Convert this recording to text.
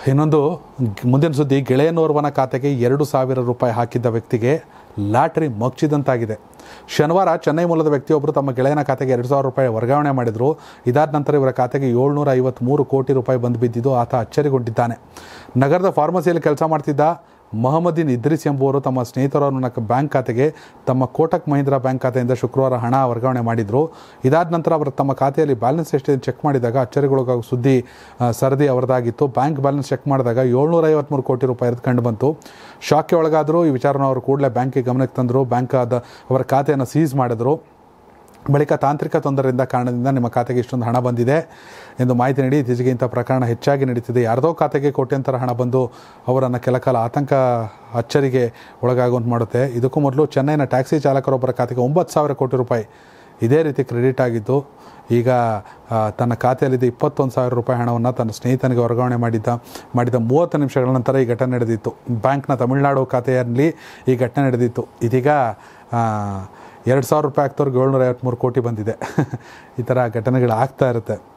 ಇನ್ನೊಂದು ಗ್- ಮುಂದಿನ ಸುದ್ದಿ ಗೆಳೆಯನೋರ್ವನ ಖಾತೆಗೆ ಎರಡು ಸಾವಿರ ರೂಪಾಯಿ ಹಾಕಿದ್ದ ವ್ಯಕ್ತಿಗೆ ಲಾಟ್ರಿ ಮಗ್ಚಿದಂತಾಗಿದೆ ಶನಿವಾರ ಚೆನ್ನೈ ಮೂಲದ ವ್ಯಕ್ತಿಯೊಬ್ಬರು ತಮ್ಮ ಗೆಳೆಯನ ಖಾತೆಗೆ ಎರಡು ಸಾವಿರ ರೂಪಾಯಿ ವರ್ಗಾವಣೆ ಮಾಡಿದರು ಇದಾದ ನಂತರ ಇವರ ಖಾತೆಗೆ ಏಳ್ನೂರ ಐವತ್ತ್ಮೂರು ಕೋಟಿ ರೂಪಾಯಿ ಬಂದು ಬಿದ್ದಿದ್ದು ಆತ ಅಚ್ಚರಿಗೊಂಡಿದ್ದಾನೆ ನಗರದ ಫಾರ್ಮಸಿಯಲ್ಲಿ ಕೆಲಸ ಮಾಡ್ತಿದ್ದ ಮೊಹಮ್ಮದಿನ್ ಇದ್ರಿಸ್ ಎಂಬುವರು ತಮ್ಮ ಸ್ನೇಹಿತರನ್ನು ಬ್ಯಾಂಕ್ ಖಾತೆಗೆ ತಮ್ಮ ಕೋಟಕ್ ಮಹೀಂದ್ರಾ ಬ್ಯಾಂಕ್ ಖಾತೆಯಿಂದ ಶುಕ್ರವಾರ ಹಣ ವರ್ಗಾವಣೆ ಮಾಡಿದರು ಇದಾದ ನಂತರ ಅವರು ತಮ್ಮ ಖಾತೆಯಲ್ಲಿ ಬ್ಯಾಲೆನ್ಸ್ ಎಷ್ಟಿದೆ ಚೆಕ್ ಮಾಡಿದಾಗ ಅಚ್ಚರಿಗೊಳಗಾಗೋ ಸುದ್ದಿ ಆ, ಸರದಿ ಅವರದಾಗಿತ್ತು ಬ್ಯಾಂಕ್ ಬ್ಯಾಲೆನ್ಸ್ ಚೆಕ್ ಮಾಡಿದಾಗ ಏಳ್ನೂರ ಐವತ್ತ್ಮೂರು ಕೋಟಿ ರೂಪಾಯಿ ಇರೋದು ಕಂಡು ಬಂತು ಶಾಕ್ಗೆ ಒಳಗಾದರು ಈ ವಿಚಾರನ ಅವರು ಕೂಡಲೇ ಬ್ಯಾಂಕಿಗೆ ಗಮನಕ್ಕೆ ತಂದರು ಬ್ಯಾಂಕ್ ಆದ ಅವರ ಖಾತೆಯನ್ನು ಸೀಸ್ ಮಾಡಿದರು ಬಳಿಕ ತಾಂತ್ರಿಕ ತೊಂದರೆಯಿಂದ ಕಾರಣದಿಂದ ನಿಮ್ಮ ಖಾತೆಗೆ ಇಷ್ಟೊಂದು ಹಣ ಬಂದಿದೆ ಎಂದು ಮಾಹಿತಿ ನೀಡಿ ಇತ್ತೀಚೆಗೆ ಇಂಥ ಪ್ರಕರಣ ಹೆಚ್ಚಾಗಿ ನಡೀತಿದೆ ಯಾರದೋ ಖಾತೆಗೆ ಕೋಟ್ಯಂತರ ಹಣ ಬಂದು ಅವರನ್ನು ಕೆಲಕಾಲ ಆತಂಕ ಅಚ್ಚರಿಗೆ ಒಳಗಾಗುವಂತೆ ಮಾಡುತ್ತೆ ಇದಕ್ಕೂ ಮೊದಲು ಚೆನ್ನೈನ ಟ್ಯಾಕ್ಸಿ ಚಾಲಕರೊಬ್ಬರ ಖಾತೆಗೆ ಒಂಬತ್ತು ಸಾವಿರ ಕೋಟಿ ರೂಪಾಯಿ ಇದೇ ರೀತಿ ಕ್ರೆಡಿಟ್ ಆಗಿದ್ದು ಈಗ ಆ, ತನ್ನ ಖಾತೆಯಲ್ಲಿದ್ದ ಇಪ್ಪತ್ತೊಂದು ಸಾವಿರ ರೂಪಾಯಿ ಹಣವನ್ನು ತನ್ನ ಸ್ನೇಹಿತನಿಗೆ ವರ್ಗಾವಣೆ ಮಾಡಿದ್ದ ಮಾಡಿದ ಮೂವತ್ತು ನಿಮಿಷಗಳ ನಂತರ ಈ ಘಟನೆ ನಡೆದಿತ್ತು ಬ್ಯಾಂಕ್ನ ತಮಿಳುನಾಡು ಖಾತೆಯಲ್ಲಿ ಈ ಘಟನೆ ನಡೆದಿತ್ತು ಇದೀಗ ಆ, ಎರಡು ಸಾವಿರ ರೂಪಾಯಿ ಆಗ್ತವ್ರಿಗೆ ಏಳ್ನೂರ ಐವತ್ತ್ಮೂರು ಕೋಟಿ ಬಂದಿದೆ ಈ ಥರ ಘಟನೆಗಳು ಆಗ್ತಾ ಇರುತ್ತೆ